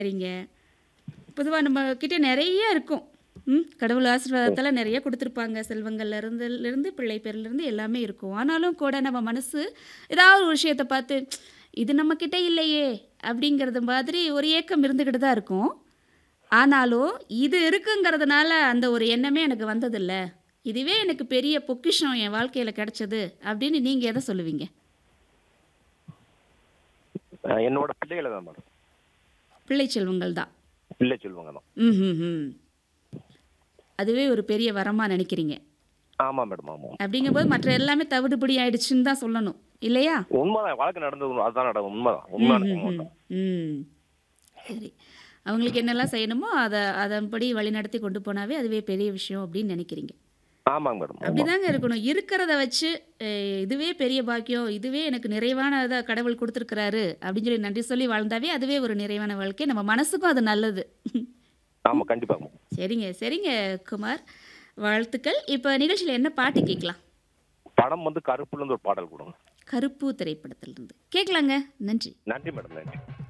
சரிங்க. பொதுவா நம்ம கிட்ட நெறைய இருக்கும். ம். கடவுள் ம். ஆசீர்வாதத்தால நெறைய குடுத்துருப்பாங்க. செல்வங்கள்ல இருந்துலருந்து, பிள்ளை பேர்லருந்து எல்லாமே இருக்கும். ஆனாலும் கூட நம்ம மனசு ஏதாவது ஒரு விஷயத்த பார்த்து, "இது நம்ம கிட்ட இல்லையே!" அப்படிங்கிறது மாதிரி ஒரு ஏக்கம் இருந்துகிட்டு தான் இருக்கும். ஆனாலும், இது இருக்குங்கிறதுனால அந்த ஒரு எண்ணமே எனக்கு வந்ததில்ல. இதுவே எனக்கு பெரிய பொக்கிஷம் என் வாழ்க்கையில கிடைச்சது அப்படின்னு நீங்க எத சொல்லுவீங்க? அ என்னோட பிள்ளைகள தான் மேடம். பிள்ளை செல்வங்கள் தான். பிள்ளை செல்வங்க தான். ம்ஹ்ஹ்ம். அதுவே ஒரு பெரிய வரமா நினைக்கிறீங்க. ஆமா மேடம், ஆமா. அப்படிங்கும்போது மற்ற எல்லாமே தவிடுபடி ஆயிடுச்சுன்னு தான் சொல்லணும். இல்லையா? உண்மதான். வாழ்க்கை நடந்தது அதுதான் நடக்கும். உண்மதான். உண்மையான ம்ஹ்ஹ்ம். சம்பவம் தான். ம். சரி. அவங்களுக்கு என்னெல்லாம் செய்யணுமோ அத அதன்படி வழிநடத்தி கொண்டு போனாவே அதுவே பெரிய விஷயம் அப்படின்னு நினைக்கிறீங்க. ஆமாங்க மேடம். ஆமா. அப்படிதாங்க இருக்கணும். இருக்கிறத வச்சு அ இதுவே பெரிய பாக்கியம். இதுவே எனக்கு நிறைவானதா கடவுள் குடுத்துருக்கிறாரு அப்படின்னு சொல்லி நன்றி சொல்லி வாழ்ந்தாவே அதுவே ஒரு நிறைவான வாழ்க்கை. நம்ம மனசுக்கும் அது நல்லது. ஆமா. கண்டிப்பாங்க. சரிங்க, சரிங்க குமார். வாழ்த்துக்கள். இப்ப நிகழ்ச்சியில என்ன பாட்டு கேட்கலாம்? படம் வந்து கருப்புலருந்து ஒரு பாடல் குடுங்க. கருப்பு திரைப்படத்திலிருந்து. கேட்கலாங்க. நன்றி. நன்றி மேடம். நன்றி.